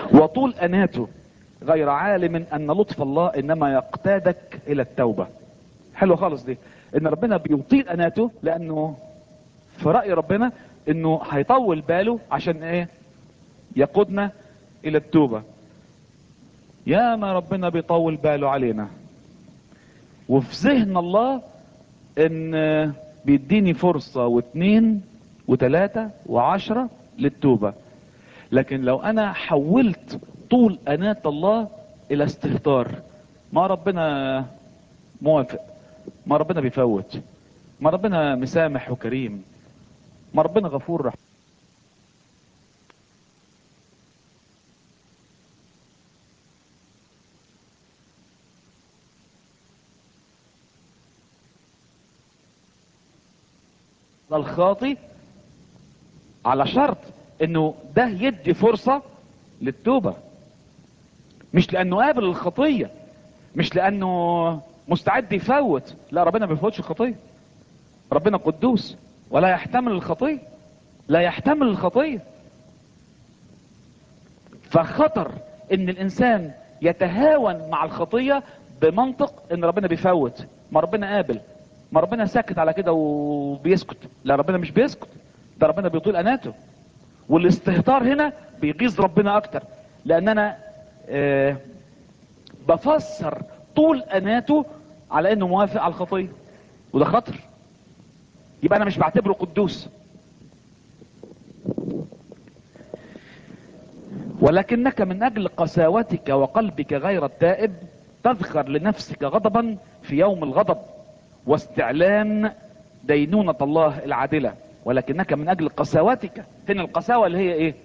وطول اناته غير عالم ان لطف الله انما يقتادك الى التوبة حلو خالص دي ان ربنا بيطيل اناته لانه في رأي ربنا انه هيطول باله عشان ايه يقودنا الى التوبة يا ما ربنا بيطول باله علينا وفي ذهن الله ان بيديني فرصة واثنين وثلاثة وعشرة للتوبة لكن لو انا حولت طول اناة الله الى استهتار ما ربنا موافق ما ربنا بيفوت ما ربنا مسامح وكريم ما ربنا غفور رحيم الخاطي على شرط انه ده يدي فرصة للتوبة مش لانه قابل الخطية مش لانه مستعد يفوت لا ربنا ما بيفوتش الخطية ربنا قدوس ولا يحتمل الخطية لا يحتمل الخطية فخطر ان الانسان يتهاون مع الخطية بمنطق ان ربنا بيفوت ما ربنا قابل ما ربنا ساكت على كده وبيسكت لا ربنا مش بيسكت ده ربنا بيطول اناته والاستهتار هنا بيغيظ ربنا اكتر لان انا آه بفسر طول اناته على انه موافق على الخطيه وده خطر يبقى انا مش بعتبره قدوس ولكنك من اجل قساوتك وقلبك غير التائب تذخر لنفسك غضبا في يوم الغضب واستعلان دينونة الله العادلة ولكنك من اجل قساوتك هنا القساوة اللي هي ايه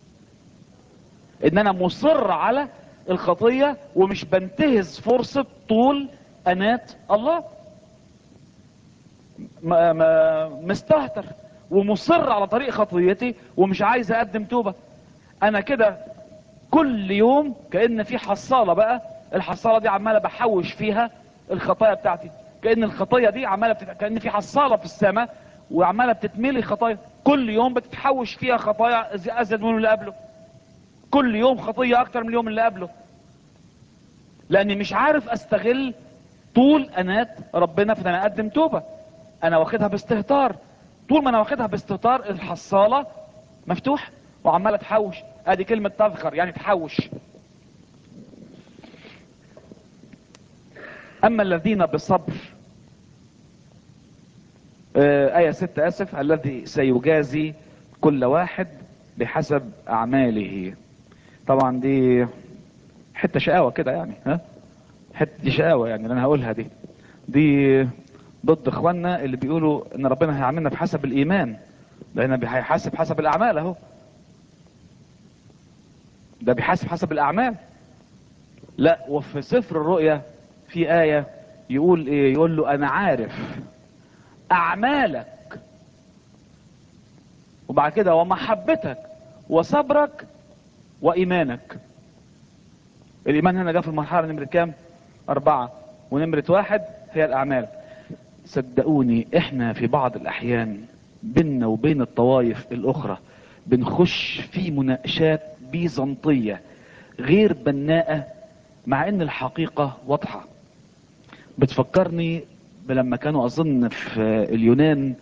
ان انا مصر على الخطية ومش بنتهز فرصة طول انات الله ما ما مستهتر ومصر على طريق خطيتي ومش عايز اقدم توبة انا كده كل يوم كأن في حصالة بقى الحصالة دي عمالة بحوش فيها الخطايا بتاعتي كأن الخطايا دي عمالة بتت... كأن في حصالة في السماء وعمالة بتتملي خطايا كل يوم بتتحوش فيها خطايا ازيد من اللي قبله كل يوم خطية اكتر من اليوم اللي قبله لاني مش عارف استغل طول انات ربنا في ان انا اقدم توبة انا واخدها باستهتار طول ما انا واخدها باستهتار الحصالة مفتوح وعمالة تحوش ادي كلمة تذخر يعني تحوش اما الذين بصبر آه آية ستة اسف الذي سيجازي كل واحد بحسب اعماله طبعا دي حتة شقاوة كده يعني ها حتة دي شقاوة يعني اللي انا هقولها دي دي ضد اخواننا اللي بيقولوا ان ربنا هيعملنا بحسب الايمان لان هيحاسب حسب الاعمال اهو ده بيحاسب حسب الاعمال لا وفي سفر الرؤيا في آية يقول ايه يقول له انا عارف اعمالك وبعد كده ومحبتك وصبرك وايمانك الايمان هنا جاء في المرحلة نمرة كام اربعة ونمرة واحد هي الاعمال صدقوني احنا في بعض الاحيان بيننا وبين الطوائف الاخرى بنخش في مناقشات بيزنطية غير بناءة مع ان الحقيقة واضحة بتفكرني بلما كانوا اظن في اليونان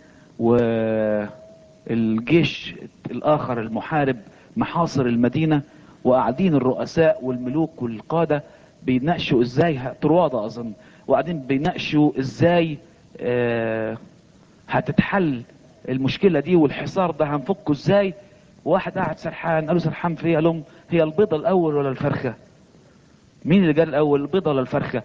والجيش الاخر المحارب محاصر المدينة وقاعدين الرؤساء والملوك والقادة بيناقشوا ازاي طروادة اظن وقاعدين بيناقشوا ازاي آه هتتحل المشكلة دي والحصار ده هنفكه ازاي واحد قاعد سرحان قالوا سرحان في ايه قال لهم هي البيضة الاول ولا الفرخة مين اللي قال الاول البيضة ولا الفرخة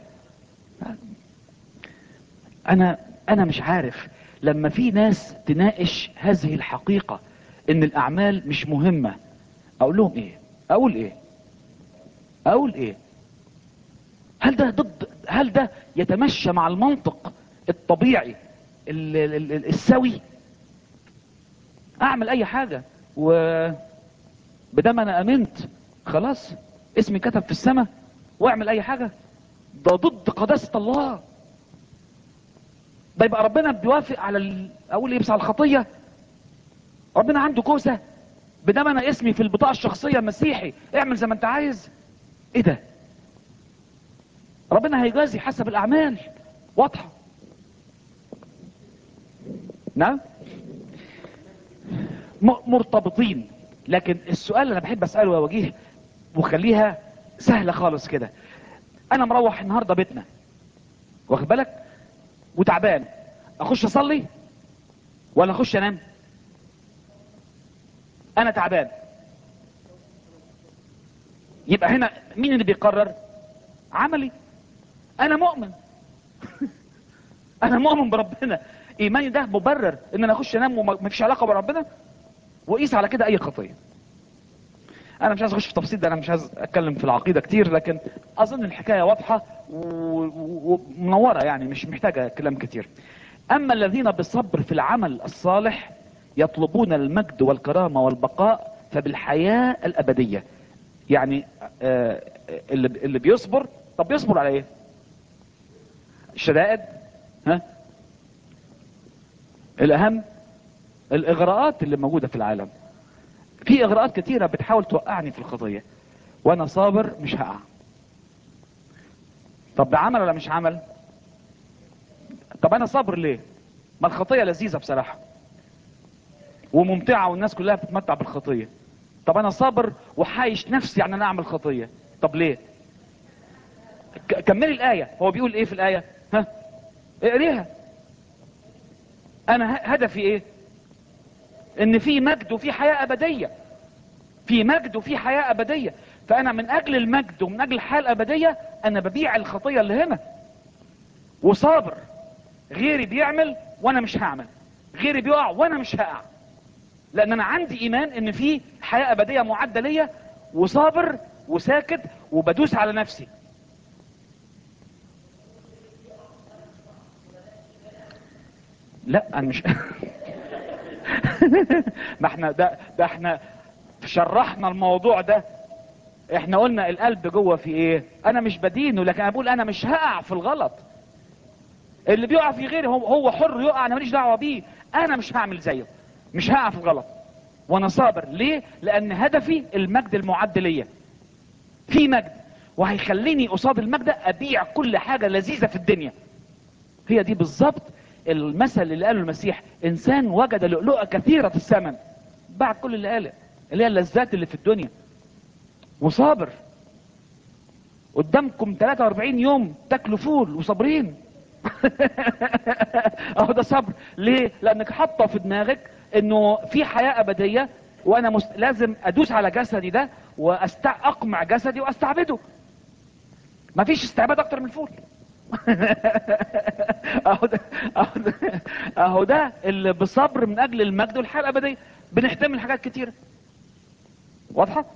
انا انا مش عارف لما في ناس تناقش هذه الحقيقة ان الاعمال مش مهمة اقول لهم ايه اقول ايه اقول ايه هل ده ضد هل ده يتمشى مع المنطق الطبيعي ال- ال- ال- السوي اعمل اي حاجة و بدام انا امنت خلاص اسمي كتب في السماء واعمل اي حاجة ده ضد قداسة الله ده يبقى ربنا بيوافق على ال... اقول ايه بس على الخطية ربنا عنده كوسة بدام انا اسمي في البطاقه الشخصيه مسيحي اعمل زي ما انت عايز ايه ده ربنا هيجازي حسب الاعمال واضحه نعم م- مرتبطين لكن السؤال اللي انا بحب اساله يا وجيه وخليها سهله خالص كده انا مروح النهارده بيتنا واخد بالك وتعبان اخش اصلي ولا اخش انام انا تعبان يبقى هنا مين اللي بيقرر عملي انا مؤمن انا مؤمن بربنا ايماني ده مبرر ان انا اخش انام وما فيش علاقه بربنا وقيس على كده اي خطيه انا مش عايز اخش في تفصيل ده انا مش عايز اتكلم في العقيده كتير لكن اظن الحكايه واضحه و- و- ومنوره يعني مش محتاجه كلام كتير اما الذين بالصبر في العمل الصالح يطلبون المجد والكرامه والبقاء فبالحياه الابديه يعني آه، اللي اللي بيصبر طب بيصبر على ايه الشدائد ها الاهم الاغراءات اللي موجوده في العالم في اغراءات كتيره بتحاول توقعني في الخطيه وانا صابر مش هقع طب ده عمل ولا مش عمل طب انا صابر ليه ما الخطيه لذيذه بصراحه وممتعه والناس كلها بتتمتع بالخطيه طب انا صابر وحايش نفسي يعني انا اعمل خطيه طب ليه ك- كملي الايه هو بيقول ايه في الايه ها اقريها انا ه- هدفي ايه ان في مجد وفي حياه ابديه في مجد وفي حياه ابديه فانا من اجل المجد ومن اجل الحياه الابديه انا ببيع الخطيه اللي هنا وصابر غيري بيعمل وانا مش هعمل غيري بيقع وانا مش هقع لان انا عندي ايمان ان في حياه ابديه معده ليا وصابر وساكت وبدوس على نفسي لا انا مش ما احنا ده ده احنا شرحنا الموضوع ده احنا قلنا القلب جوه في ايه انا مش بدينه لكن انا بقول انا مش هقع في الغلط اللي بيقع في غيري هو هو حر يقع انا ماليش دعوه بيه انا مش هعمل زيه مش هقع في الغلط وانا صابر ليه لان هدفي المجد المعد ليا في مجد وهيخليني قصاد المجد ده ابيع كل حاجه لذيذه في الدنيا هي دي بالظبط المثل اللي قاله المسيح انسان وجد لؤلؤه كثيره الثمن باع كل اللي قاله اللي هي اللذات اللي في الدنيا وصابر قدامكم 43 يوم تاكلوا فول وصابرين اهو ده صبر ليه لانك حاطه في دماغك انه في حياه ابديه وانا مست... لازم ادوس على جسدي ده واستع اقمع جسدي واستعبده مفيش استعباد اكتر من الفول اهو ده اهو ده اهو ده اللي بصبر من اجل المجد والحياه الابديه بنحتمل حاجات كتيره واضحه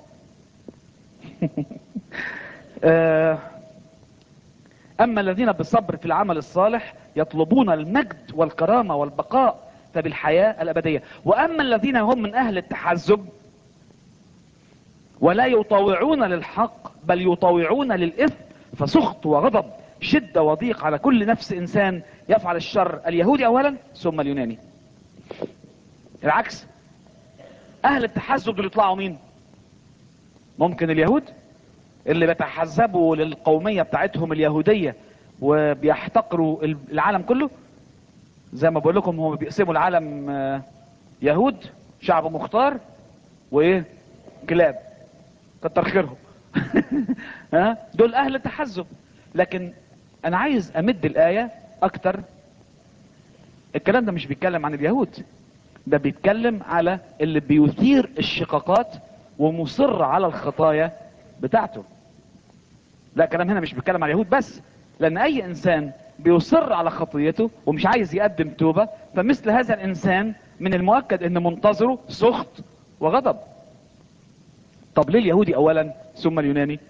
آه، اما الذين بالصبر في العمل الصالح يطلبون المجد والكرامه والبقاء فبالحياه الابديه واما الذين هم من اهل التحزب ولا يطاوعون للحق بل يطاوعون للاثم فسخط وغضب شده وضيق على كل نفس انسان يفعل الشر اليهودي اولا ثم اليوناني العكس اهل التحزب دول يطلعوا مين ممكن اليهود اللي بيتحزبوا للقوميه بتاعتهم اليهوديه وبيحتقروا العالم كله زي ما بقول لكم هم بيقسموا العالم آه، يهود شعب مختار وايه كلاب كتر خيرهم ها دول اهل التحزب لكن انا عايز امد الايه اكتر الكلام ده مش بيتكلم عن اليهود ده بيتكلم على اللي بيثير الشقاقات ومصر على الخطايا بتاعته لا كلام هنا مش بيتكلم على اليهود بس لان اي انسان بيصر على خطيته ومش عايز يقدم توبه فمثل هذا الانسان من المؤكد ان منتظره سخط وغضب طب ليه اليهودي اولا ثم اليوناني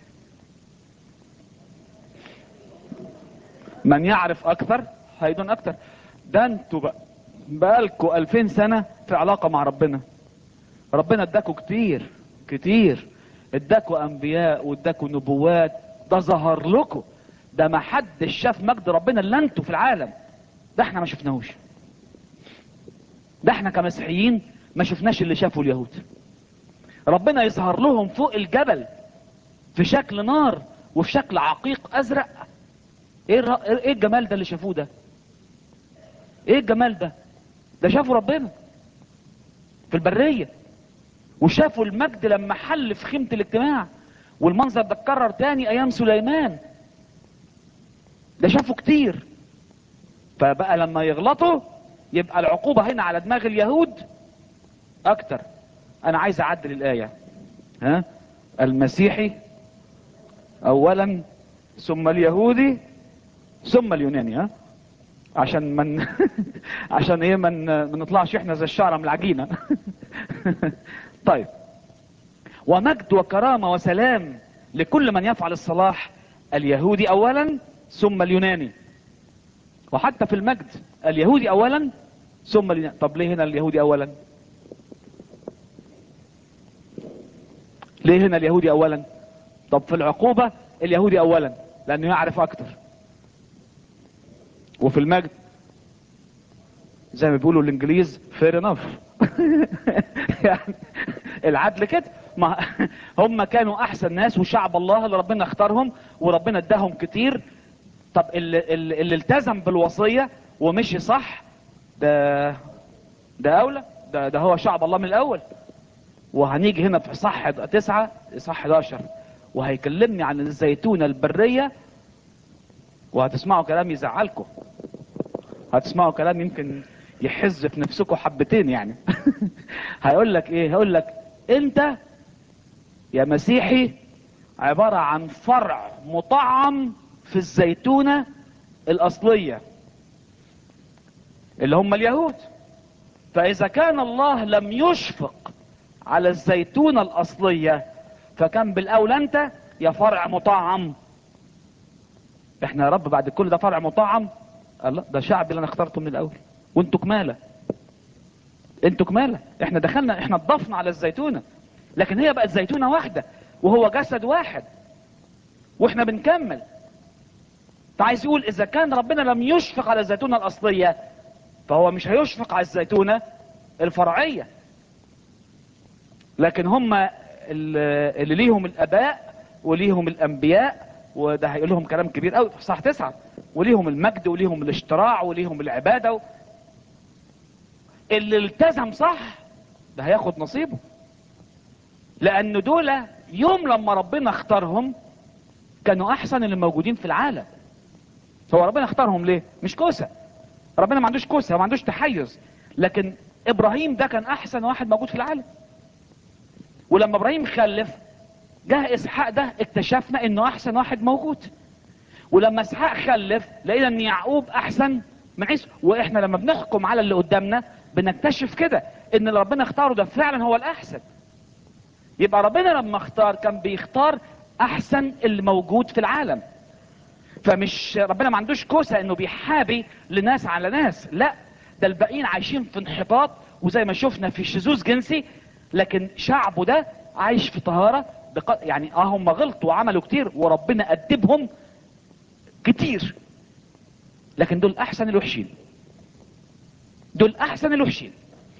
من يعرف اكثر هيدون اكثر ده انتوا بقى بقالكوا الفين سنة في علاقة مع ربنا ربنا اداكوا كتير كتير اداكوا انبياء واداكوا نبوات ده ظهر لكم ده ما حدش شاف مجد ربنا الا انتوا في العالم ده احنا ما شفناهوش ده احنا كمسيحيين ما شفناش اللي شافه اليهود ربنا يظهر لهم فوق الجبل في شكل نار وفي شكل عقيق ازرق ايه الر... ايه الجمال ده اللي شافوه ده ايه الجمال ده ده شافوا ربنا في البرية وشافوا المجد لما حل في خيمة الاجتماع والمنظر ده اتكرر تاني ايام سليمان ده شافوا كتير فبقى لما يغلطوا يبقى العقوبة هنا على دماغ اليهود اكتر انا عايز اعدل الاية ها المسيحي اولا ثم اليهودي ثم اليوناني ها عشان من عشان ايه من ما نطلعش احنا زي الشعره من العجينه طيب ومجد وكرامه وسلام لكل من يفعل الصلاح اليهودي اولا ثم اليوناني وحتى في المجد اليهودي اولا ثم اليوناني طب ليه هنا اليهودي اولا ليه هنا اليهودي اولا طب في العقوبه اليهودي اولا لانه يعرف اكتر وفي المجد زي ما بيقولوا الانجليز فير انف يعني العدل كده ما هم كانوا احسن ناس وشعب الله اللي ربنا اختارهم وربنا اداهم كتير طب اللي, اللي, اللي التزم بالوصيه ومشي صح ده ده اولى ده ده هو شعب الله من الاول وهنيجي هنا في صح تسعة صح 11 وهيكلمني عن الزيتونة البرية وهتسمعوا كلام يزعلكم هتسمعوا كلام يمكن يحز في نفسكم حبتين يعني هيقول لك ايه هيقول لك انت يا مسيحي عبارة عن فرع مطعم في الزيتونة الاصلية اللي هم اليهود فاذا كان الله لم يشفق على الزيتونة الاصلية فكان بالاولى انت يا فرع مطعم احنا يا رب بعد كل ده فرع مطعم الله ده شعب اللي انا اخترته من الاول وانتوا كماله انتوا كماله احنا دخلنا احنا اتضفنا على الزيتونه لكن هي بقت زيتونه واحده وهو جسد واحد واحنا بنكمل فعايز يقول اذا كان ربنا لم يشفق على الزيتونه الاصليه فهو مش هيشفق على الزيتونه الفرعيه لكن هم اللي ليهم الاباء وليهم الانبياء وده هيقول لهم كلام كبير قوي في صح تسعة وليهم المجد وليهم الاشتراع وليهم العبادة و... اللي التزم صح ده هياخد نصيبه لان دول يوم لما ربنا اختارهم كانوا احسن اللي موجودين في العالم هو ربنا اختارهم ليه مش كوسة ربنا ما عندوش كوسة ما عندوش تحيز لكن ابراهيم ده كان احسن واحد موجود في العالم ولما ابراهيم خلف جه اسحاق ده اكتشفنا انه احسن واحد موجود ولما اسحاق خلف لقينا ان يعقوب احسن من عيسى واحنا لما بنحكم على اللي قدامنا بنكتشف كده ان اللي ربنا اختاره ده فعلا هو الاحسن يبقى ربنا لما اختار كان بيختار احسن اللي موجود في العالم فمش ربنا ما عندوش كوسه انه بيحابي لناس على ناس لا ده الباقيين عايشين في انحطاط وزي ما شفنا في شذوذ جنسي لكن شعبه ده عايش في طهاره بق... يعني اه هم غلطوا وعملوا كتير وربنا أدبهم كتير لكن دول احسن الوحشين دول احسن الوحشين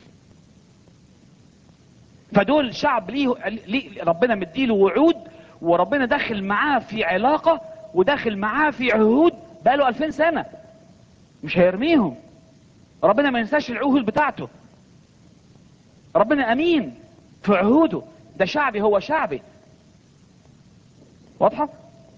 فدول شعب ليه, ليه ربنا مديله وعود وربنا داخل معاه في علاقة وداخل معاه في عهود بقاله الفين سنة مش هيرميهم ربنا ما ينساش العهود بتاعته ربنا امين في عهوده ده شعبي هو شعبي واضحة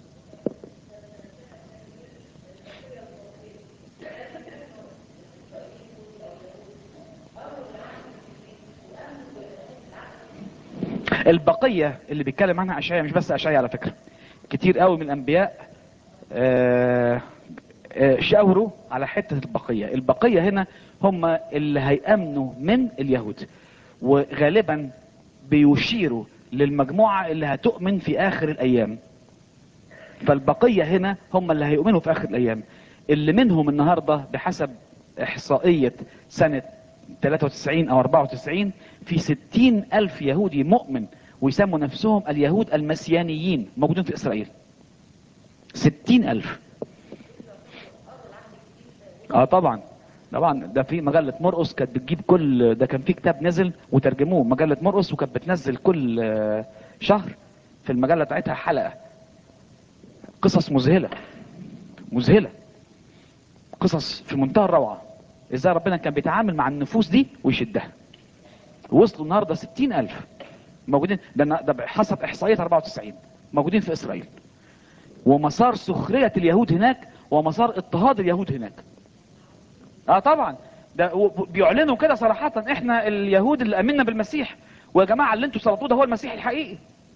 البقية اللي بيتكلم عنها اشعياء مش بس اشعياء على فكرة كتير قوي من الانبياء آه آه شاوروا على حتة البقية البقية هنا هم اللي هيأمنوا من اليهود وغالبا بيشيروا للمجموعة اللي هتؤمن في اخر الايام فالبقية هنا هم اللي هيؤمنوا في اخر الايام اللي منهم النهاردة بحسب احصائية سنة 93 او 94 في 60 الف يهودي مؤمن ويسموا نفسهم اليهود المسيانيين موجودين في اسرائيل 60 الف اه طبعا طبعا ده في مجله مرقس كانت بتجيب كل ده كان في كتاب نزل وترجموه مجله مرقس وكانت بتنزل كل آه، شهر في المجله بتاعتها حلقه قصص مذهله مذهله قصص في منتهى الروعه ازاي ربنا كان بيتعامل مع النفوس دي ويشدها وصلوا النهارده 60000 موجودين ده ده حسب احصائيات 94 موجودين في اسرائيل ومسار سخريه اليهود هناك ومسار اضطهاد اليهود هناك اه طبعا ده و- بيعلنوا كده صراحة احنا اليهود اللي امنا بالمسيح ويا جماعة اللي انتوا صلبتوه ده هو المسيح الحقيقي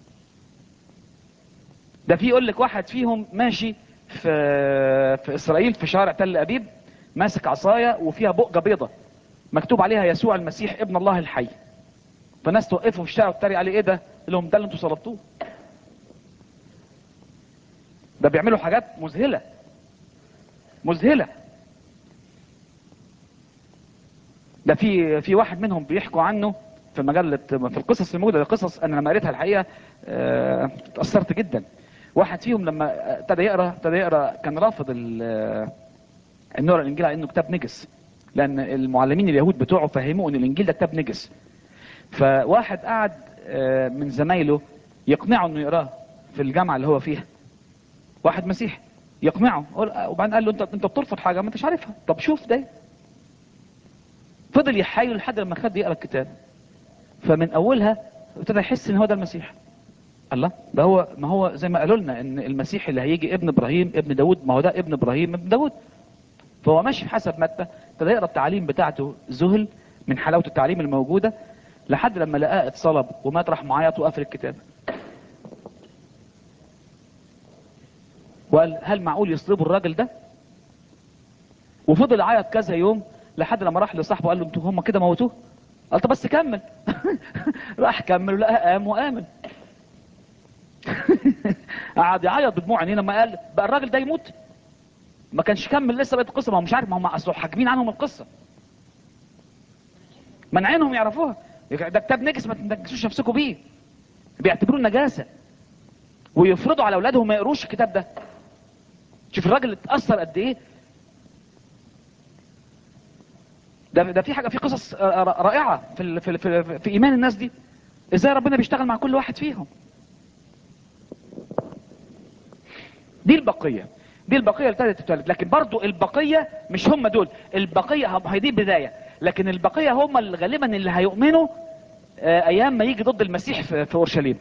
ده في يقول لك واحد فيهم ماشي في في اسرائيل في شارع تل ابيب ماسك عصاية وفيها بقجة بيضة مكتوب عليها يسوع المسيح ابن الله الحي فناس توقفوا في الشارع وتتريق عليه ايه ده؟ قال لهم ده اللي انتوا صلبتوه ده بيعملوا حاجات مذهلة مذهلة ده في في واحد منهم بيحكوا عنه في مجلة في القصص الموجودة القصص انا لما قريتها الحقيقة آه، اتأثرت جدا واحد فيهم لما ابتدى يقرا ابتدى يقرا كان رافض ال- آه، ان يقرا الانجيل على انه كتاب نجس لان المعلمين اليهود بتوعه فهموه ان الانجيل ده كتاب نجس فواحد قعد آه، من زمايله يقنعه انه يقراه في الجامعه اللي هو فيها واحد مسيحي يقنعه قال- وبعدين قال له انت انت بترفض حاجه ما انتش عارفها طب شوف ده فضل يحايل لحد لما خد يقرا الكتاب فمن اولها ابتدى يحس ان هو ده المسيح الله ده هو ما هو زي ما قالوا لنا ان المسيح اللي هيجي ابن ابراهيم ابن داود ما هو ده ابن ابراهيم ابن داود فهو ماشي بحسب متى ابتدى يقرا التعليم بتاعته ذهل من حلاوه التعليم الموجوده لحد لما لقاه اتصلب ومات راح معيط وقفل الكتاب وقال هل معقول يصلبوا الراجل ده وفضل يعيط كذا يوم لحد لما راح لصاحبه قال له انتوا هم كده موتوه قال طب بس كمل راح كمل ولقى قام وامن قعد يعيط بدموع عينيه لما قال بقى الراجل ده يموت ما كانش كمل لسه بقت القصه ما هو مش عارف ما هم اصله حاكمين عنهم القصه منعينهم يعرفوها ده كتاب نجس ما تنجسوش نفسكم بيه بيعتبروه نجاسه ويفرضوا على اولادهم ما يقروش الكتاب ده شوف الراجل اللي اتاثر قد ايه ده ده في حاجه في قصص آه، رائعه في ال- في ال- في, ال- في ايمان الناس دي ازاي ربنا بيشتغل مع كل واحد فيهم دي البقيه دي البقيه اللي ابتدت تتولد لكن برضو البقيه مش هم دول البقيه هم- هي دي بدايه لكن البقيه هم اللي غالبا اللي هيؤمنوا آه، ايام ما يجي ضد المسيح في في اورشليم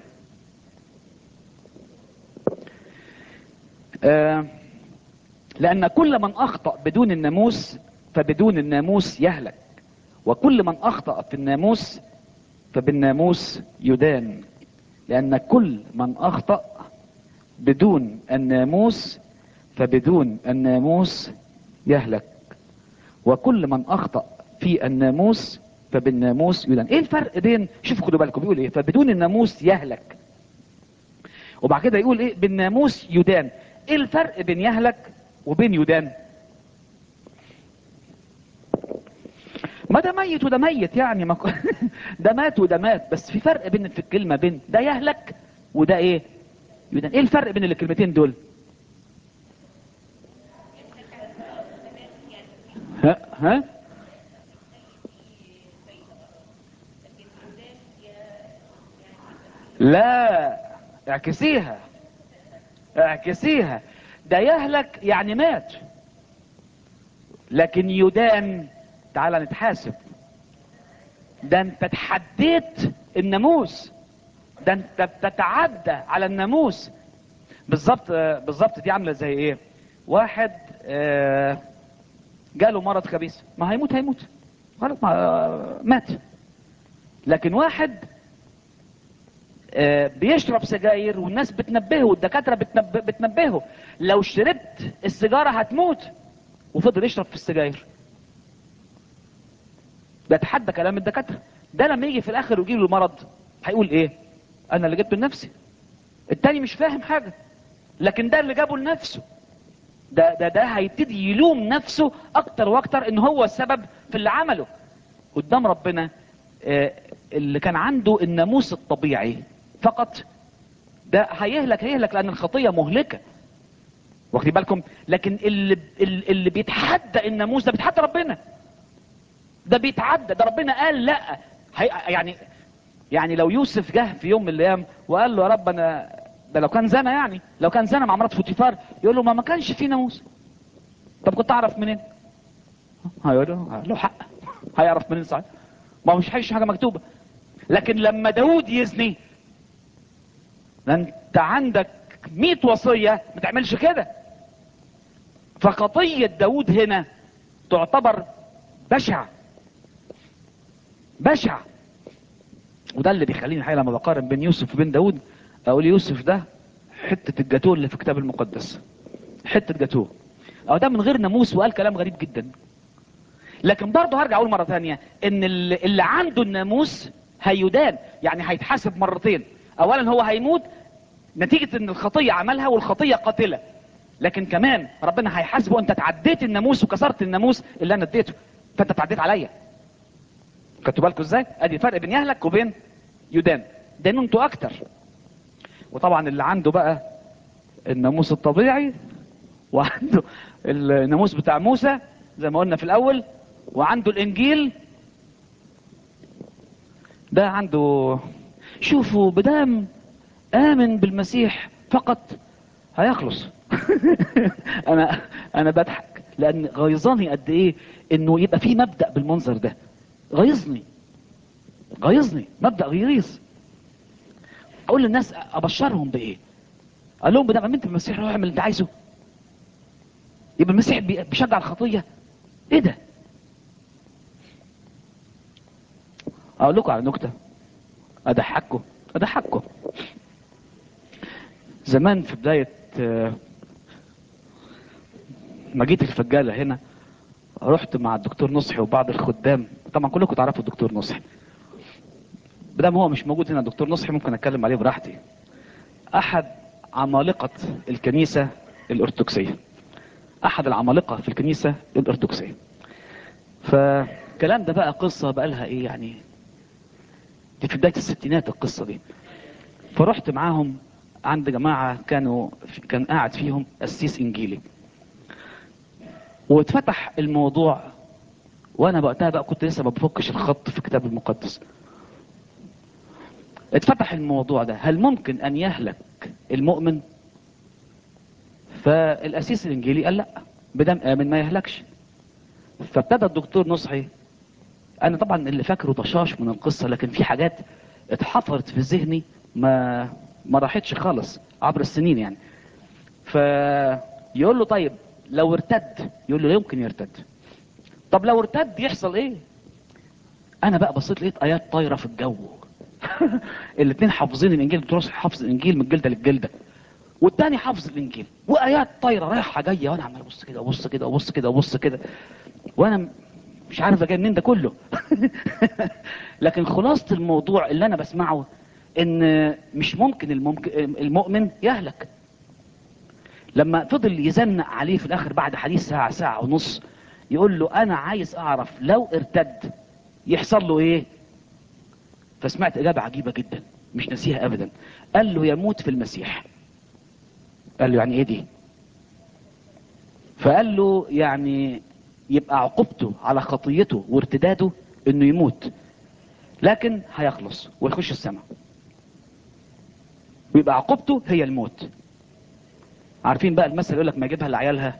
آه، لأن كل من أخطأ بدون الناموس فبدون الناموس يهلك وكل من أخطأ في الناموس فبالناموس يدان لأن كل من أخطأ بدون الناموس فبدون الناموس يهلك وكل من أخطأ في الناموس فبالناموس يدان ايه الفرق بين شوفوا خدوا بالكم بيقول ايه فبدون الناموس يهلك وبعد كده يقول ايه بالناموس يدان ايه الفرق بين يهلك وبين يدان ما ده ميت وده ميت يعني ما ك- ده مات وده مات بس في فرق بين في الكلمه بين ده يهلك وده ايه يدان ايه الفرق بين الكلمتين دول ها ها لا اعكسيها اعكسيها ده يهلك يعني مات لكن يدان تعال نتحاسب ده انت تحديت الناموس ده انت بتتعدى على الناموس بالظبط آه، بالظبط دي عامله زي ايه واحد آه، جاله مرض خبيث ما هيموت هيموت خلاص ما آه، مات لكن واحد آه، بيشرب سجاير والناس بتنبهه والدكاتره بتنبه بتنبهه لو شربت السيجاره هتموت وفضل يشرب في السجاير ده تحدى كلام الدكاتره ده لما يجي في الاخر ويجي له المرض هيقول ايه انا اللي جبته لنفسي التاني مش فاهم حاجه لكن ده اللي جابه لنفسه ده ده ده هيبتدي يلوم نفسه اكتر واكتر ان هو السبب في اللي عمله قدام ربنا آه، اللي كان عنده الناموس الطبيعي فقط ده هيهلك هيهلك لان الخطيه مهلكه واخدين بالكم لكن اللي اللي اللي بيتحدى الناموس ده بيتحدى ربنا ده بيتعدى ده ربنا قال لا هي يعني يعني لو يوسف جه في يوم من الايام وقال له يا رب انا ده لو كان زنا يعني لو كان زنا مع مرات فوتيفار يقول له ما ما كانش في ناموس طب كنت اعرف منين هيقول له له حق هيعرف منين صحيح ما هو مش هيش حاجه مكتوبه لكن لما داود يزني ده انت عندك 100 وصيه ما تعملش كده فخطيه داود هنا تعتبر بشعه بشعه وده اللي بيخليني الحقيقه لما بقارن بين يوسف وبين داود اقول يوسف ده حته الجاتوه اللي في الكتاب المقدس حته جاتوه او ده من غير ناموس وقال كلام غريب جدا لكن برضه هرجع اقول مره ثانيه ان اللي اللي عنده الناموس هيدان يعني هيتحاسب مرتين اولا هو هيموت نتيجه ان الخطيه عملها والخطيه قاتله لكن كمان ربنا هيحاسبه انت تعديت الناموس وكسرت الناموس اللي انا اديته فانت تعديت عليا خدتوا بالكم ازاي ادي الفرق بين يهلك وبين يدان دانوا انتوا اكتر وطبعا اللي عنده بقى الناموس الطبيعي وعنده الناموس بتاع موسى زي ما قلنا في الاول وعنده الانجيل ده عنده شوفوا بدام امن بالمسيح فقط هيخلص انا انا بضحك لان غيظاني قد ايه انه يبقى في مبدا بالمنظر ده غيظني غيظني مبدا غيظ اقول للناس ابشرهم بايه قال لهم بدل امنت بالمسيح روح اعمل اللي انت عايزه يبقى المسيح بي- بيشجع الخطيه ايه ده اقول لكم على نكته اضحككم اضحككم زمان في بدايه آه، ما جيت الفجاله هنا رحت مع الدكتور نصحي وبعض الخدام طبعا كلكم تعرفوا الدكتور نصحي بدام هو مش موجود هنا الدكتور نصحي ممكن اتكلم عليه براحتي احد عمالقه الكنيسه الارثوذكسيه احد العمالقه في الكنيسه الارثوذكسيه فالكلام ده بقى قصه بقى لها ايه يعني دي في بدايه الستينات القصه دي فرحت معاهم عند جماعه كانوا كان قاعد فيهم قسيس انجيلي واتفتح الموضوع وانا وقتها بقى كنت لسه ما بفكش الخط في الكتاب المقدس اتفتح الموضوع ده هل ممكن ان يهلك المؤمن فالاسيس الانجيلي قال لا بدم امن ما يهلكش فابتدى الدكتور نصحي انا طبعا اللي فاكره طشاش من القصه لكن في حاجات اتحفرت في ذهني ما ما راحتش خالص عبر السنين يعني فيقول له طيب لو ارتد يقول له لا يمكن يرتد طب لو ارتد يحصل ايه انا بقى بصيت لقيت ايات طايره في الجو الاثنين حافظين الانجيل الدكتور نصحي حافظ الانجيل من الجلده للجلده والتاني حافظ الانجيل وايات طايره رايحه جايه وانا عمال ابص كده وابص كده وابص كده وابص كده وانا م- مش عارف ده جاي منين ده كله لكن خلاصه الموضوع اللي انا بسمعه ان مش ممكن الممكن المؤمن يهلك لما فضل يزنق عليه في الاخر بعد حديث ساعه ساعه ونص يقول له انا عايز اعرف لو ارتد يحصل له ايه فسمعت اجابه عجيبه جدا مش ناسيها ابدا قال له يموت في المسيح قال له يعني ايه دي فقال له يعني يبقى عقوبته على خطيته وارتداده انه يموت لكن هيخلص ويخش السماء ويبقى عقوبته هي الموت عارفين بقى المثل يقول لك ما يجيبها لعيالها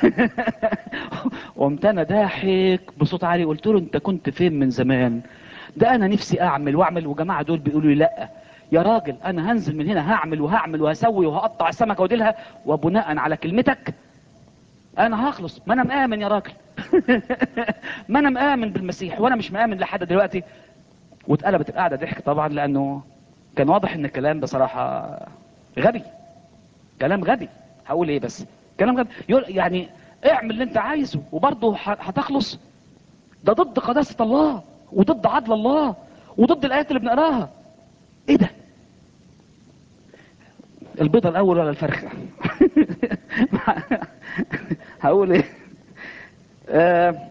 قمت انا ضاحك بصوت عالي قلت له انت كنت فين من زمان ده انا نفسي اعمل واعمل وجماعه دول بيقولوا لي لا يا راجل انا هنزل من هنا هعمل وهعمل وهسوي وهقطع السمكه واديلها وبناء على كلمتك انا هخلص ما انا مآمن يا راجل ما انا مآمن بالمسيح وانا مش مآمن لحد دلوقتي واتقلبت القعده ضحك طبعا لانه كان واضح ان الكلام بصراحه غبي كلام غبي هقول ايه بس كلام غبي يقول يعني اعمل اللي انت عايزه وبرضه ه- هتخلص ده ضد قداسه الله وضد عدل الله وضد الايات اللي بنقراها ايه ده البيضه الاول ولا الفرخه هقول ايه آه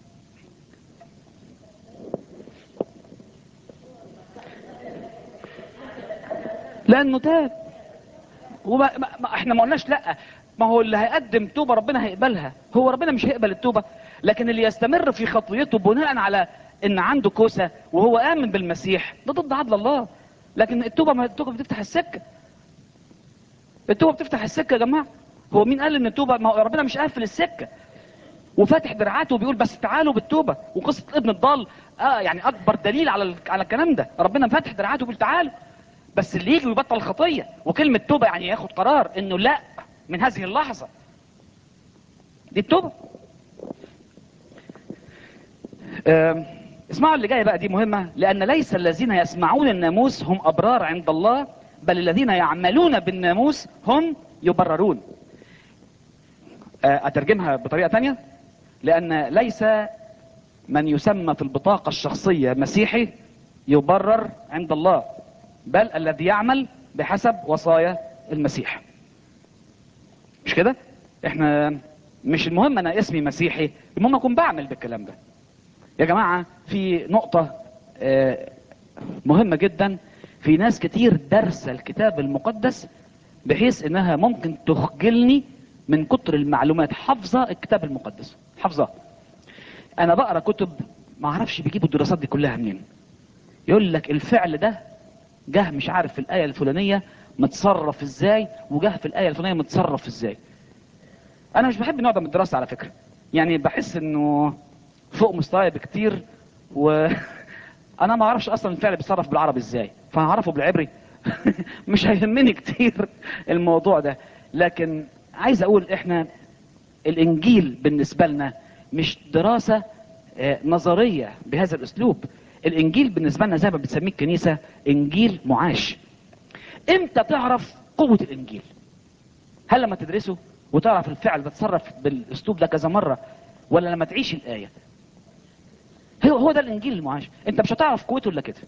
لانه تاب وما ما ما احنا ما قلناش لا ما هو اللي هيقدم توبه ربنا هيقبلها هو ربنا مش هيقبل التوبه لكن اللي يستمر في خطيته بناء على ان عنده كوسه وهو امن بالمسيح ده ضد عدل الله لكن التوبه ما التوبه بتفتح السكه التوبه بتفتح السكه يا جماعه هو مين قال ان التوبه ما هو ربنا مش قافل السكه وفاتح دراعاته وبيقول بس تعالوا بالتوبه وقصه ابن الضال اه يعني اكبر دليل على ال- على الكلام ده ربنا فاتح دراعاته وبيقول تعالوا بس اللي يجي ويبطل الخطيه وكلمه توبه يعني ياخد قرار انه لا من هذه اللحظه دي التوبه آم، اسمعوا اللي جاي بقى دي مهمه لان ليس الذين يسمعون الناموس هم ابرار عند الله بل الذين يعملون بالناموس هم يبررون آه، اترجمها بطريقه تانية لان ليس من يسمى في البطاقه الشخصيه مسيحي يبرر عند الله بل الذي يعمل بحسب وصايا المسيح مش كده احنا مش المهم انا اسمي مسيحي المهم اكون بعمل بالكلام ده يا جماعه في نقطه آه، مهمه جدا في ناس كتير دارسه الكتاب المقدس بحيث انها ممكن تخجلني من كتر المعلومات حافظه الكتاب المقدس حافظه انا بقرا كتب ما اعرفش بيجيبوا الدراسات دي كلها منين يقول لك الفعل ده جه مش عارف في الايه الفلانيه متصرف ازاي وجه في الايه الفلانيه متصرف ازاي انا مش بحب النوع ده من الدراسه على فكره يعني بحس انه فوق مستواي بكتير و انا ما اعرفش اصلا الفعل بيتصرف بالعربي ازاي فهعرفه بالعبري مش هيهمني كتير الموضوع ده لكن عايز اقول احنا الانجيل بالنسبه لنا مش دراسه آه، نظريه بهذا الاسلوب الانجيل بالنسبه لنا زي ما بتسميه الكنيسه انجيل معاش امتى تعرف قوه الانجيل هل لما تدرسه وتعرف الفعل تتصرف بالاسلوب ده كذا مره ولا لما تعيش الايه هو هو ده الانجيل المعاش انت مش هتعرف قوته الا كده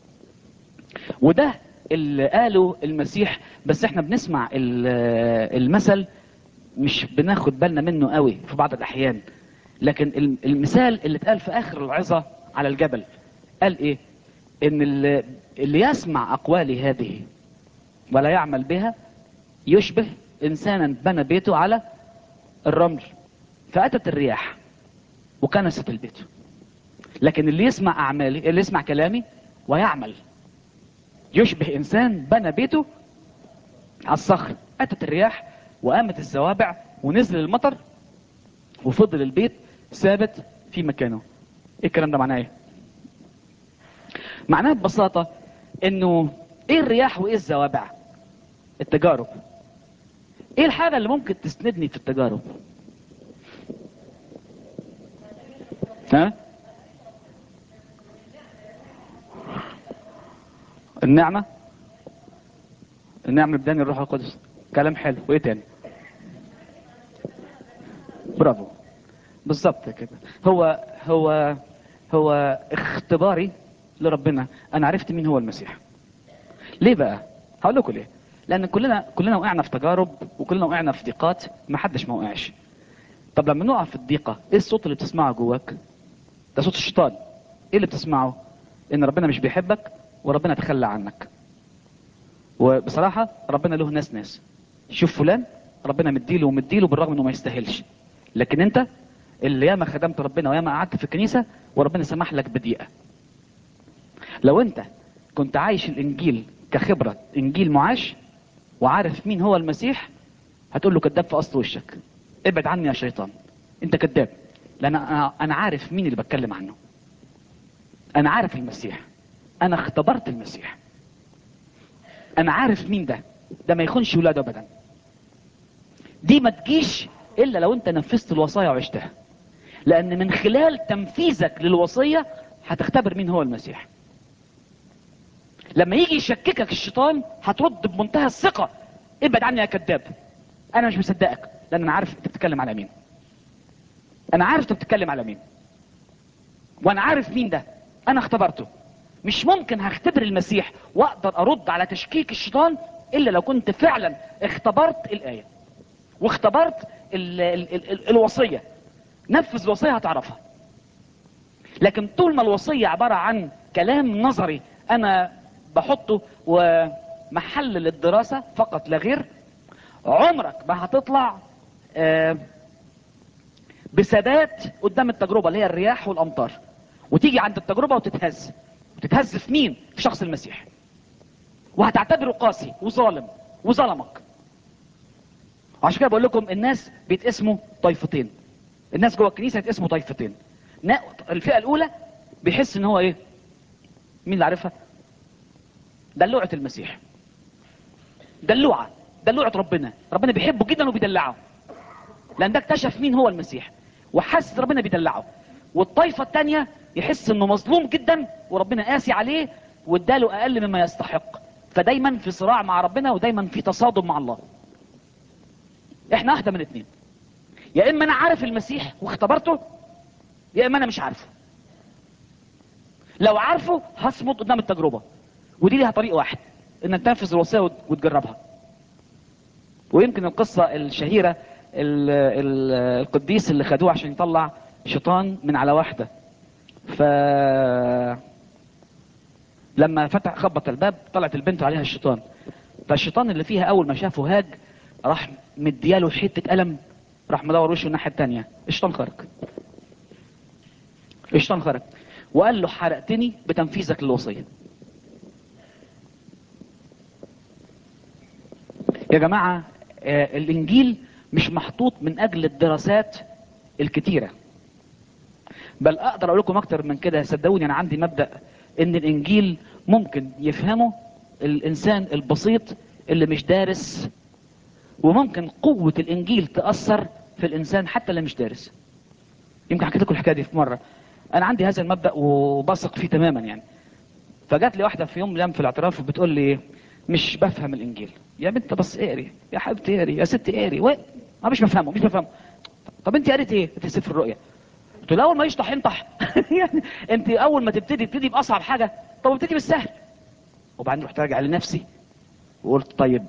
وده اللي قاله المسيح بس احنا بنسمع ال- المثل مش بناخد بالنا منه قوي في بعض الاحيان لكن الم- المثال اللي اتقال في اخر العظه على الجبل قال ايه ان اللي, اللي يسمع اقوالي هذه ولا يعمل بها يشبه انسانا بنى بيته على الرمل فاتت الرياح وكنست البيت لكن اللي يسمع اعمالي اللي يسمع كلامي ويعمل يشبه انسان بنى بيته على الصخر اتت الرياح وقامت الزوابع ونزل المطر وفضل البيت ثابت في مكانه ايه الكلام ده معناه ايه معناه ببساطة انه ايه الرياح وايه الزوابع التجارب ايه الحاجة اللي ممكن تسندني في التجارب ها النعمة النعمة بداني الروح القدس كلام حلو وايه تاني برافو بالظبط كده هو هو هو اختباري لربنا انا عرفت مين هو المسيح ليه بقى هقول لكم ليه لان كلنا كلنا وقعنا في تجارب وكلنا وقعنا في ضيقات ما حدش ما وقعش طب لما نقع في الضيقه ايه الصوت اللي بتسمعه جواك ده صوت الشيطان ايه اللي بتسمعه ان ربنا مش بيحبك وربنا تخلى عنك وبصراحه ربنا له ناس ناس شوف فلان ربنا مديله ومديله بالرغم انه ما يستاهلش لكن انت اللي ياما خدمت ربنا وياما قعدت في الكنيسه وربنا سمح لك بدقيقه لو انت كنت عايش الانجيل كخبره انجيل معاش وعارف مين هو المسيح هتقول له كذاب في اصل وشك ابعد عني يا شيطان انت كذاب لان انا انا عارف مين اللي بتكلم عنه انا عارف المسيح انا اختبرت المسيح انا عارف مين ده ده ما يخونش ولاده ابدا دي ما تجيش الا لو انت نفذت الوصايا وعشتها لان من خلال تنفيذك للوصيه هتختبر مين هو المسيح لما يجي يشككك الشيطان هترد بمنتهى الثقه ابعد عني يا كذاب انا مش مصدقك لان انا عارف انت بتتكلم على مين انا عارف انت بتتكلم على مين وانا عارف مين ده انا اختبرته مش ممكن هختبر المسيح واقدر ارد على تشكيك الشيطان الا لو كنت فعلا اختبرت الايه واختبرت ال ال ال ال الوصيه نفذ الوصيه هتعرفها لكن طول ما الوصيه عباره عن كلام نظري انا بحطه ومحل للدراسه فقط لا غير عمرك ما هتطلع آه، بثبات قدام التجربه اللي هي الرياح والامطار وتيجي عند التجربه وتتهز وتتهز في مين في شخص المسيح وهتعتبره قاسي وظالم وظلمك عشان كده بقول لكم الناس بيتقسموا طائفتين الناس جوه الكنيسه يتقسموا طائفتين نا- الفئه الاولى بيحس ان هو ايه مين اللي عارفها دلوعه المسيح دلوعه دلوعه ربنا ربنا بيحبه جدا وبيدلعه لان ده اكتشف مين هو المسيح وحس ربنا بيدلعه والطائفه الثانيه يحس انه مظلوم جدا وربنا قاسي عليه واداله اقل مما يستحق فدايما في صراع مع ربنا ودايما في تصادم مع الله احنا واحده من اتنين يا اما انا عارف المسيح واختبرته يا اما انا مش عارفه لو عارفه هصمد قدام التجربه ودي ليها طريق واحد انك تنفذ الوصيه وت- وتجربها ويمكن القصه الشهيره ال- ال- القديس اللي خدوه عشان يطلع شيطان من على واحده ف لما فتح خبط الباب طلعت البنت عليها الشيطان فالشيطان اللي فيها اول ما شافه هاج راح مدياله حته قلم راح مدور وشه الناحيه الثانيه الشيطان خرج الشيطان خرج وقال له حرقتني بتنفيذك للوصيه يا جماعه آه، الانجيل مش محطوط من اجل الدراسات الكتيره بل اقدر اقول لكم اكتر من كده صدقوني انا عندي مبدا ان الانجيل ممكن يفهمه الانسان البسيط اللي مش دارس وممكن قوه الانجيل تاثر في الانسان حتى اللي مش دارس يمكن حكيت لكم الحكايه دي في مره انا عندي هذا المبدا وبثق فيه تماما يعني فجات لي واحده في يوم من الايام في الاعتراف وبتقول لي مش بفهم الانجيل يا بنت بس اقري يا حبيبتي اقري يا ستي اقري و... ما مش بفهمه مش بفهمه طب انت قريت ايه في سفر الرؤيا قلت له اول ما يشطح ينطح يعني انت اول ما تبتدي تبتدي باصعب حاجه طب ابتدي بالسهل وبعدين رحت راجع لنفسي وقلت طيب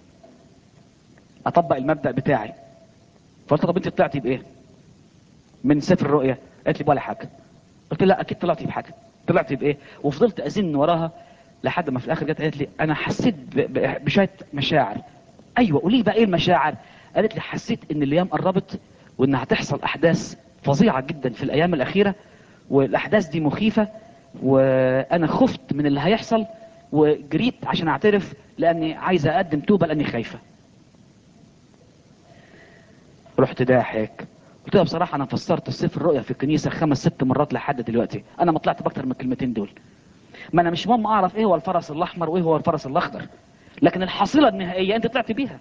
اطبق المبدا بتاعي فقلت طب انت طلعتي بايه من سفر الرؤيا قالت لي ولا حاجه قلت لا اكيد طلعتي بحاجه طلعتي بايه وفضلت ازن وراها لحد ما في الاخر جت قالت لي انا حسيت ب- ب- بشويه مشاعر ايوه قولي لي بقى ايه المشاعر قالت لي حسيت ان الايام قربت وان هتحصل احداث فظيعه جدا في الايام الاخيره والاحداث دي مخيفه وانا خفت من اللي هيحصل وجريت عشان اعترف لاني عايزه اقدم توبه لاني خايفه رحت ضاحك قلت لها بصراحه انا فسرت السفر الرؤيا في الكنيسه خمس ست مرات لحد دلوقتي انا ما طلعت باكتر من الكلمتين دول ما انا مش مهم اعرف ايه هو الفرس الاحمر وايه هو الفرس الاخضر لكن الحصيله النهائيه انت طلعت بيها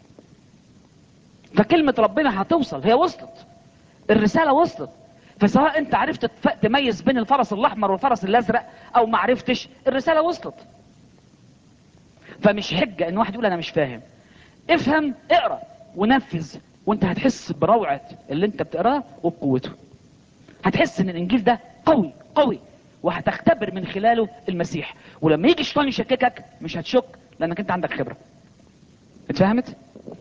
فكلمه ربنا هتوصل هي وصلت الرساله وصلت فسواء انت عرفت تف- تميز بين الفرس الاحمر والفرس الازرق او ما عرفتش الرساله وصلت فمش حجه ان واحد يقول انا مش فاهم افهم اقرا ونفذ وانت هتحس بروعه اللي انت بتقراه وبقوته هتحس ان الانجيل ده قوي قوي وهتختبر من خلاله المسيح ولما يجي الشيطان يشككك مش هتشك لانك انت عندك خبره اتفهمت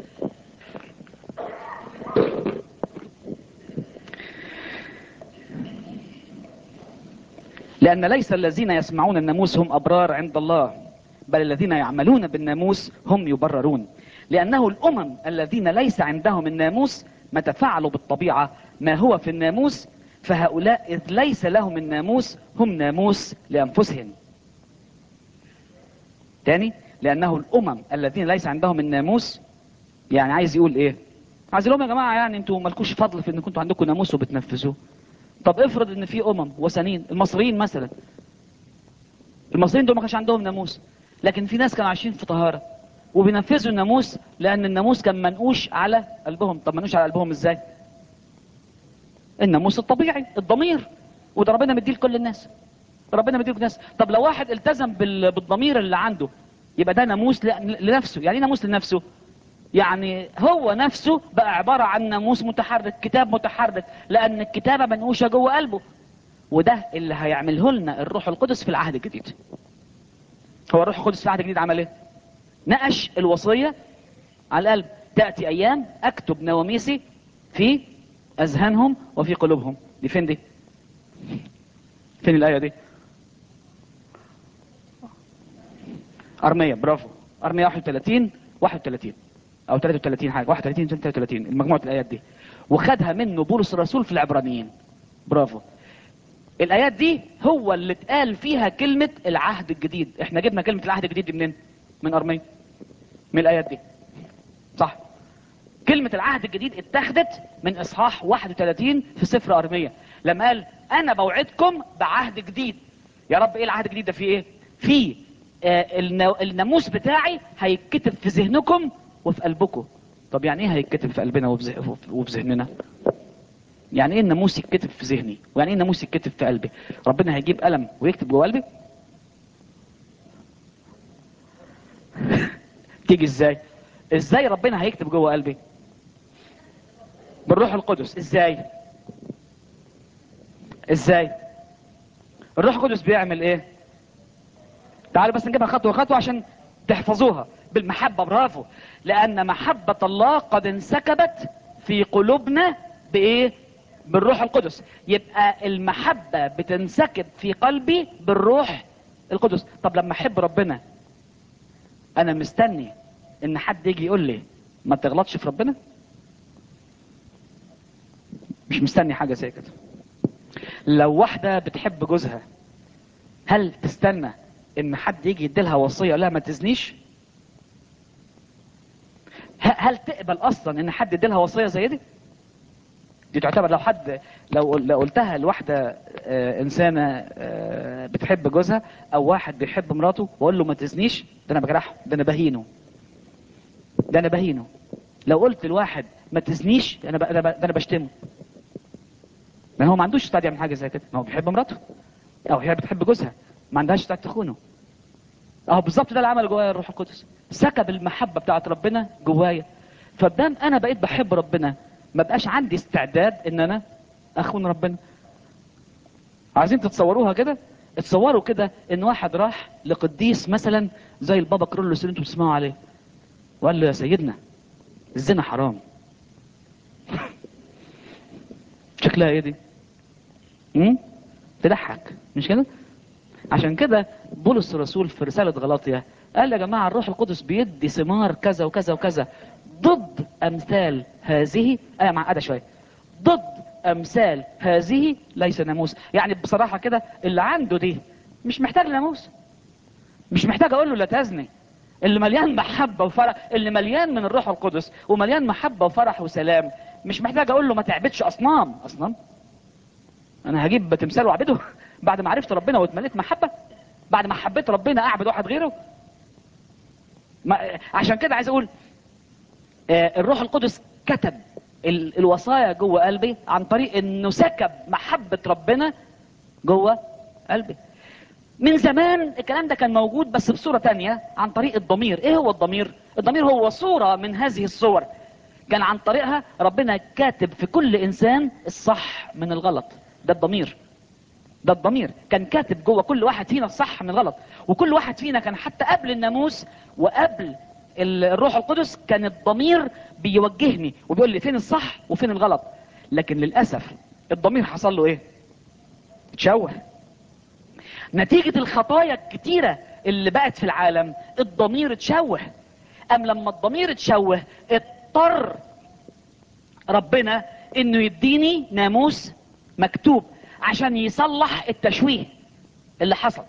لأن ليس الذين يسمعون الناموس هم أبرار عند الله بل الذين يعملون بالناموس هم يبررون لأنه الأمم الذين ليس عندهم الناموس متى فعلوا بالطبيعة ما هو في الناموس فهؤلاء إذ ليس لهم الناموس هم ناموس لأنفسهم تاني لأنه الأمم الذين ليس عندهم الناموس يعني عايز يقول إيه عايز يقول لهم يا جماعة يعني انتوا مالكوش فضل في ان كنتوا عندكم ناموس وبتنفذوه طب افرض ان في امم وثنين المصريين مثلا المصريين دول ما كانش عندهم ناموس لكن في ناس كانوا عايشين في طهاره وبينفذوا الناموس لان الناموس كان منقوش على قلبهم طب منقوش على قلبهم ازاي الناموس الطبيعي الضمير وده ربنا مديه لكل الناس ربنا مديه لكل الناس طب لو واحد التزم بال- بالضمير اللي عنده يبقى ده ناموس ل- لنفسه يعني ايه ناموس لنفسه يعني هو نفسه بقى عبارة عن ناموس متحرك كتاب متحرك لأن الكتابة منقوشة جوه قلبه وده اللي هيعمله لنا الروح القدس في العهد الجديد هو الروح القدس في العهد الجديد عمل ايه نقش الوصية على القلب تأتي أيام أكتب نواميسي في أذهانهم وفي قلوبهم دي فين دي فين الآية دي أرمية برافو أرمية 31 31 او 33 حاجه 31 33 مجموعه الايات دي وخدها منه بولس الرسول في العبرانيين برافو الايات دي هو اللي اتقال فيها كلمه العهد الجديد احنا جبنا كلمه العهد الجديد دي منين من ارميه من الايات دي صح كلمة العهد الجديد اتخذت من اصحاح 31 في سفر ارمية لما قال انا بوعدكم بعهد جديد يا رب ايه العهد الجديد ده فيه ايه فيه آه النا- الناموس بتاعي هيتكتب في ذهنكم وفي قلبكم طب يعني ايه هيتكتب في قلبنا وفي ذه- وفي ذهننا يعني ايه الناموس يتكتب في ذهني ويعني ايه الناموس يتكتب في قلبي ربنا هيجيب قلم ويكتب جوه قلبي تيجي ازاي ازاي ربنا هيكتب جوه قلبي بالروح القدس ازاي ازاي الروح القدس بيعمل ايه تعالوا بس نجيبها خطوه خطوه عشان تحفظوها بالمحبه برافو لان محبه الله قد انسكبت في قلوبنا بايه بالروح القدس يبقى المحبه بتنسكب في قلبي بالروح القدس طب لما احب ربنا انا مستني ان حد يجي يقول لي ما تغلطش في ربنا مش مستني حاجه زي كده لو واحده بتحب جوزها هل تستنى ان حد يجي يديلها وصيه لا ما تزنيش ه- هل تقبل اصلا ان حد يديلها وصيه زي دي دي تعتبر لو حد لو لو قلتها لواحده آه، انسانه آه، بتحب جوزها او واحد بيحب مراته واقول له ما تزنيش ده انا بجرحه ده انا بهينه ده انا بهينه لو قلت لواحد ما تزنيش انا ب... ده انا ب- ده انا بشتمه ما هو ما عندوش استعداد يعمل حاجه زي كده ما هو بيحب مراته او هي بتحب جوزها ما عندهاش استعداد تخونه اهو بالظبط ده اللي عمله جوايا الروح القدس سكب المحبه بتاعت ربنا جوايا فبدام انا بقيت بحب ربنا ما بقاش عندي استعداد ان انا اخون ربنا عايزين تتصوروها كده اتصوروا كده ان واحد راح لقديس مثلا زي البابا كرولوس اللي انتم بتسمعوا عليه وقال له يا سيدنا الزنا حرام شكلها ايه دي امم تضحك مش كده عشان كده بولس الرسول في رسالة غلاطيا قال يا جماعة الروح القدس بيدي ثمار كذا وكذا وكذا ضد أمثال هذه آية معقدة شوية ضد أمثال هذه ليس ناموس يعني بصراحة كده اللي عنده دي مش محتاج ناموس مش محتاج أقول له لا تزني اللي مليان محبة وفرح اللي مليان من الروح القدس ومليان محبة وفرح وسلام مش محتاج أقول له ما تعبدش أصنام أصنام انا هجيب تمثال واعبده بعد ما عرفت ربنا واتمليت محبه بعد ما حبيت ربنا اعبد واحد غيره ما عشان كده عايز اقول آه، الروح القدس كتب ال- الوصايا جوه قلبي عن طريق انه سكب محبه ربنا جوه قلبي من زمان الكلام ده كان موجود بس بصوره تانية عن طريق الضمير ايه هو الضمير الضمير هو صوره من هذه الصور كان عن طريقها ربنا كاتب في كل انسان الصح من الغلط ده الضمير ده الضمير كان كاتب جوه كل واحد فينا الصح من الغلط وكل واحد فينا كان حتى قبل الناموس وقبل ال- الروح القدس كان الضمير بيوجهني وبيقول لي فين الصح وفين الغلط لكن للاسف الضمير حصل له ايه اتشوه نتيجة الخطايا الكتيرة اللي بقت في العالم الضمير اتشوه ام لما الضمير اتشوه اضطر ربنا انه يديني ناموس مكتوب عشان يصلح التشويه اللي حصل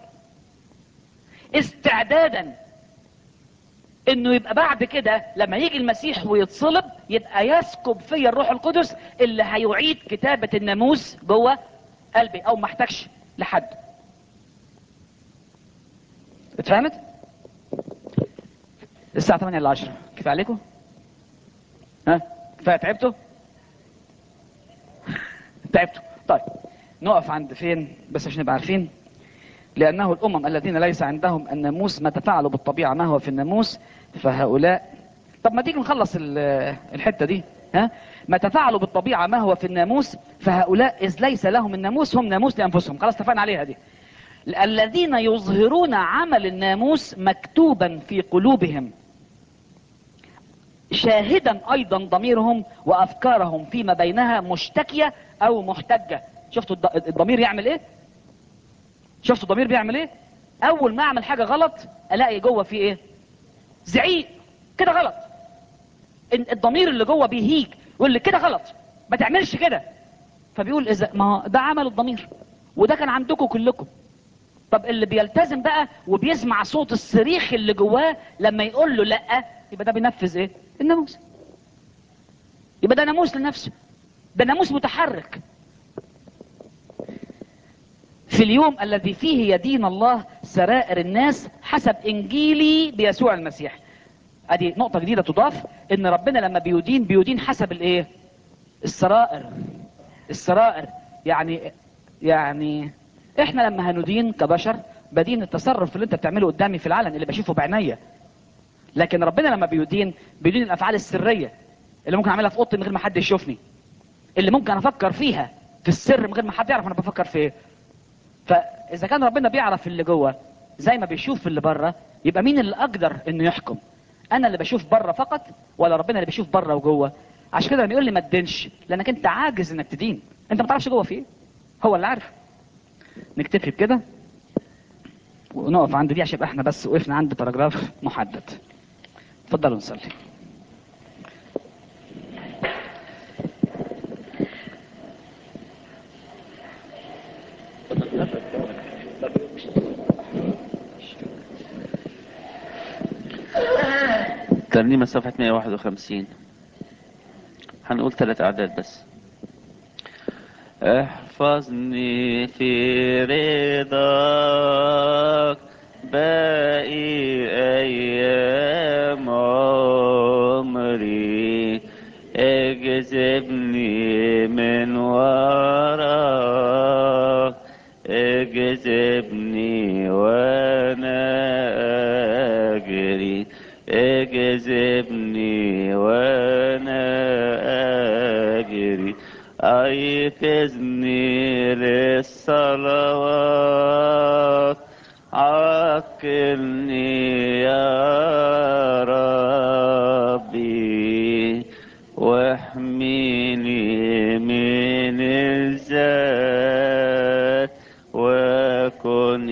استعدادا انه يبقى بعد كده لما يجي المسيح ويتصلب يبقى يسكب فيا الروح القدس اللي هيعيد كتابة الناموس جوه قلبي او ما احتاجش لحد اتفهمت الساعة 8 ل 10 كفاية عليكم ها كفاية تعبتوا تعبتوا طيب نقف عند فين بس عشان نبقى عارفين لأنه الأمم الذين ليس عندهم الناموس ما تفعلوا بالطبيعة ما هو في الناموس فهؤلاء طب ما تيجي نخلص ال- الحتة دي ها ما تفعلوا بالطبيعة ما هو في الناموس فهؤلاء إذ ليس لهم الناموس هم ناموس لأنفسهم خلاص اتفقنا عليها دي الذين يظهرون عمل الناموس مكتوبا في قلوبهم شاهدا ايضا ضميرهم وافكارهم فيما بينها مشتكيه او محتجه شفتوا الض- الضمير يعمل ايه شفتوا الضمير بيعمل ايه اول ما اعمل حاجه غلط الاقي جوه في ايه زعيق كده غلط إن الضمير اللي جوه بيهيج يقول لي كده غلط ما تعملش كده فبيقول اذا ما هو ده عمل الضمير وده كان عندكم كلكم طب اللي بيلتزم بقى وبيسمع صوت الصريخ اللي جواه لما يقول له لا يبقى ده بينفذ ايه الناموس يبقى ده ناموس لنفسه ده ناموس متحرك في اليوم الذي فيه يدين الله سرائر الناس حسب انجيلي بيسوع المسيح ادي نقطة جديدة تضاف ان ربنا لما بيدين بيدين حسب الايه السرائر السرائر يعني يعني احنا لما هندين كبشر بدين التصرف اللي انت بتعمله قدامي في العلن اللي بشوفه بعينيا لكن ربنا لما بيدين بيدين الافعال السريه اللي ممكن اعملها في اوضتي من غير ما حد يشوفني اللي ممكن افكر فيها في السر من غير ما حد يعرف انا بفكر في ايه فاذا كان ربنا بيعرف اللي جوه زي ما بيشوف اللي بره يبقى مين اللي اقدر انه يحكم انا اللي بشوف بره فقط ولا ربنا اللي بيشوف بره وجوه عشان كده لما يقول لي ما تدينش لانك انت عاجز انك تدين انت ما تعرفش جوه في ايه هو اللي عارف نكتفي بكده ونقف عند دي عشان يبقى احنا بس وقفنا عند باراجراف محدد اتفضلوا نصلي ترنيمة صفحة 151 هنقول ثلاث أعداد بس احفظني في رضاك باقي أيام عمري اجذبني من وراك اجذبني وانا اجري اجذبني وانا اجري ايقظني للصلوات عقلني يا ربي واحميني من الذات وكن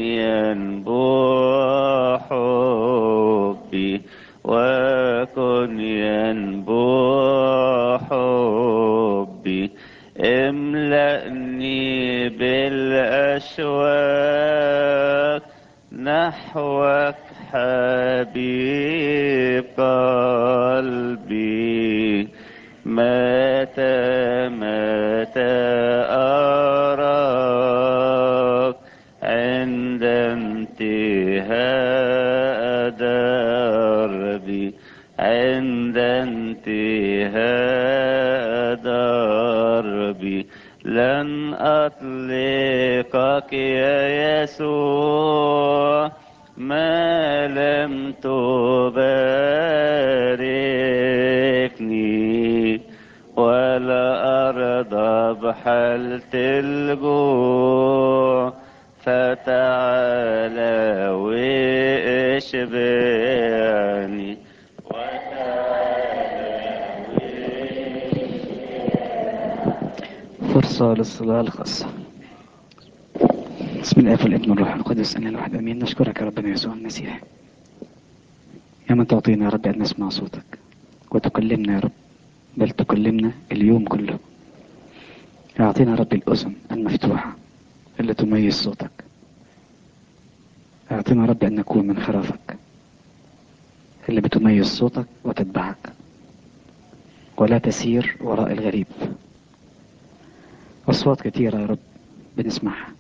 ينبوع حبي وكن ينبوع حبي املأني بالأشواق نحوك حبيب قلبي متى متى أراك عند انتهاء دربي عند انتهاء دربي لن أطلقك يا يسوع ما لم تباركني ولا أرضى بحالة الجوع فتعالى واشبعني فرصة للصلاة الخاصة بسم الله والابن والروح القدس أنا الواحد أمين نشكرك يا ربنا يسوع المسيح يا من تعطينا يا رب أن نسمع صوتك وتكلمنا يا رب بل تكلمنا اليوم كله أعطينا يا رب الأذن المفتوحة اللي تميز صوتك أعطينا يا رب أن نكون من خرافك اللي بتميز صوتك وتتبعك ولا تسير وراء الغريب أصوات كثيرة يا رب بنسمعها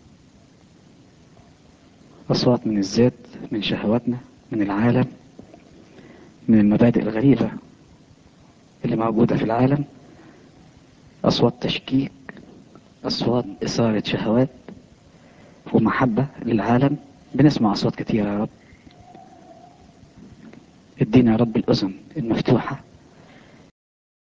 أصوات من الذات من شهواتنا من العالم من المبادئ الغريبة اللي موجودة في العالم أصوات تشكيك أصوات إثارة شهوات ومحبة للعالم بنسمع أصوات كثيرة يا رب ادينا يا رب الأذن المفتوحة